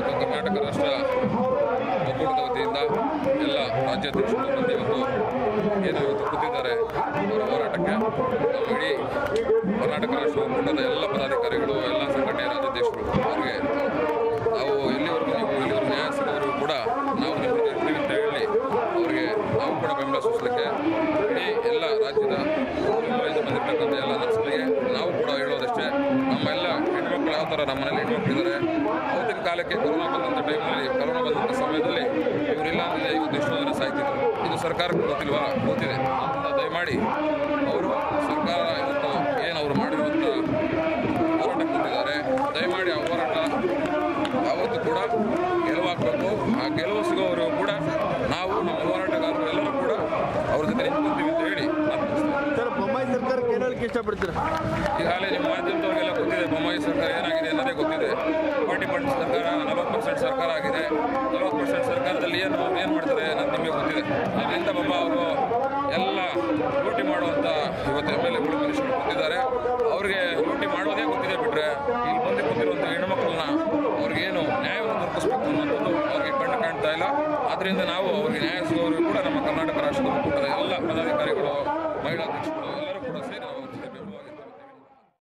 ಇವತ್ತು ಕರ್ನಾಟಕ ರಾಷ್ಟ್ರ ಒಕ್ಕೂಟದ ವತಿಯಿಂದ ಎಲ್ಲ ರಾಜ್ಯಾಧ್ಯಕ್ಷರು ಬಂದು ಇವತ್ತು ಏನು ಇವತ್ತು ಕೂತಿದ್ದಾರೆ ಅವರ ಹೋರಾಟಕ್ಕೆ ನಾವು ಇಡೀ ಕರ್ನಾಟಕ ರಾಷ್ಟ್ರ ಒಕ್ಕೂಟದ ಎಲ್ಲ ಪದಾಧಿಕಾರಿಗಳು ಎಲ್ಲ ಸಂಘಟನೆಯ ರಾಜ್ಯಾಧ್ಯಕ್ಷರು ಅವರಿಗೆ ನಾವು ಎಲ್ಲಿವರೆಗೂ ನೀವು ಎಲ್ಲಿವರೆಗೂ ನ್ಯಾಯ ಸಿಗೋವರೆಗೂ ಕೂಡ ನಾವು ನಿಮ್ಮ ಜೊತೆ ಇರ್ತೀವಿ ಅಂತ ಹೇಳಿ ಅವರಿಗೆ ನಾವು ಕೂಡ ಬೆಂಬಲ ಸೂಚಿಸಲಿಕ್ಕೆ ಇಡೀ ಎಲ್ಲ ರಾಜ್ಯದ ಊರುಗಳಿಂದ ಬಂದಿರತಕ್ಕಂಥ ಎಲ್ಲ ನರ್ಸರಿಗೆ ನಾವು ಕೂಡ ಹೇಳೋದಷ್ಟೇ ನಮ್ಮ ಎಲ್ಲ ಹೆಣ್ಮಕ್ಳು ಯಾವ ಥರ ನಮ್ಮ ಮನೇಲಿ ಹೆಣ್ಮಕ್ಳಿದ್ದಾರೆ ಅವತ್ತಿನ ಕಾಲಕ್ಕೆ ಕೊರೋನಾ ಬಂದಂಥ ಟೈಮ್ನಲ್ಲಿ ಕೊರೋನಾ ಬಂದಂಥ ಸಮಯದಲ್ಲಿ ಇವರಿಲ್ಲ ಅಂದರೆ ಇವತ್ತು ಎಷ್ಟೋ ಜನ ಸಾಯ್ತಿದ್ರು ಇದು ಸರ್ಕಾರಕ್ಕೆ ಗೊತ್ತಿಲ್ವಾ ಗೊತ್ತಿದೆ ಅಂತ ದಯಮಾಡಿ ಅವರು ಸರ್ಕಾರ ಇವತ್ತು ಏನು ಅವರು ಮಾಡಿರುವಂಥ ಹೋರಾಟ ಕೊಟ್ಟಿದ್ದಾರೆ ದಯಮಾಡಿ ಆ ಹೋರಾಟ ಯಾವತ್ತೂ ಕೂಡ ಗೆಲುವಾಗಬೇಕು ಆ ಗೆಲುವು ಸಿಗೋವರೆಗೂ ಕೂಡ ನಾವು ನಮ್ಮ ಹೋರಾಟಗಾರರು ಎಲ್ಲರೂ ಕೂಡ ಅವ್ರ ಜೊತೆ ನಿಂತ್ಕೊತೀವಿ ಅಂತ ಹೇಳಿ ಮಾತು ಮುಗಿಸ್ತೇನೆ. ಸರ್ ಬೊಮ್ಮಾಯಿ ಸರ್ಕಾರಕ್ಕೆ ಏನು ಹೇಳಕ್ಕೆ ಇಷ್ಟಪಡ್ತೀರಾ ಈಗಾಗಲೇ ನಿಮ್ಮ ಮಾಧ್ಯಮದವರಿಗೆಲ್ಲ ಗೊತ್ತಿದೆ ಬೊಮ್ಮಾಯಿ ಸರ್ಕಾರ ಏನಾಗಿದೆ ಅನ್ನೋದೇ ಗೊತ್ತಿದೆ ಫಾರ್ಟಿ ಪರ್ಸೆಂಟ್ ಸರ್ಕಾರ ನಲವತ್ತು ಪರ್ಸೆಂಟ್ ಸರ್ಕಾರ ಆಗಿದೆ ನಲವತ್ತು ಪರ್ಸೆಂಟ್ ಸರ್ಕಾರದಲ್ಲಿ ಏನು ಅವ್ರು ಏನು ಮಾಡ್ತಾರೆ ಅನ್ನೋದು ನಿಮಗೆ ಗೊತ್ತಿದೆ ಅದರಿಂದ ಪಾಪ ಅವರು ಎಲ್ಲ ಲೂಟಿ ಮಾಡುವಂಥ ಇವತ್ತು ಎಮ್ ಎಲ್ ಎಗಳು ಮಿನಿಸ್ಟರ್ ಗೊತ್ತಿದ್ದಾರೆ ಅವ್ರಿಗೆ ಲೂಟಿ ಮಾಡೋದೇ ಗೊತ್ತಿದೆ ಬಿಟ್ಟರೆ ಇಲ್ಲಿ ಬಂದು ಕೂತಿರುವಂಥ ಹೆಣ್ಮಕ್ಳನ್ನ ಅವ್ರಿಗೇನು ನ್ಯಾಯವನ್ನು ದೊರಕಿಸ್ಬೇಕು ಅನ್ನೋಂಥದ್ದು ಅವ್ರಿಗೆ ಕಣ್ಣು ಕಾಣ್ತಾ ಇಲ್ಲ ಆದ್ದರಿಂದ ನಾವು ಅವ್ರಿಗೆ ನ್ಯಾಯ ಸಿಗೋವರೆಗೂ ಕೂಡ ನಮ್ಮ ಕರ್ನಾಟಕ ರಾಷ್ಟ್ರದ ಒಕ್ಕೂಟದ ಎಲ್ಲ ಪದಾಧಿಕಾರಿಗಳು ಮಹಿಳಾಧ್ಯಕ್ಷರು ಎಲ್ಲ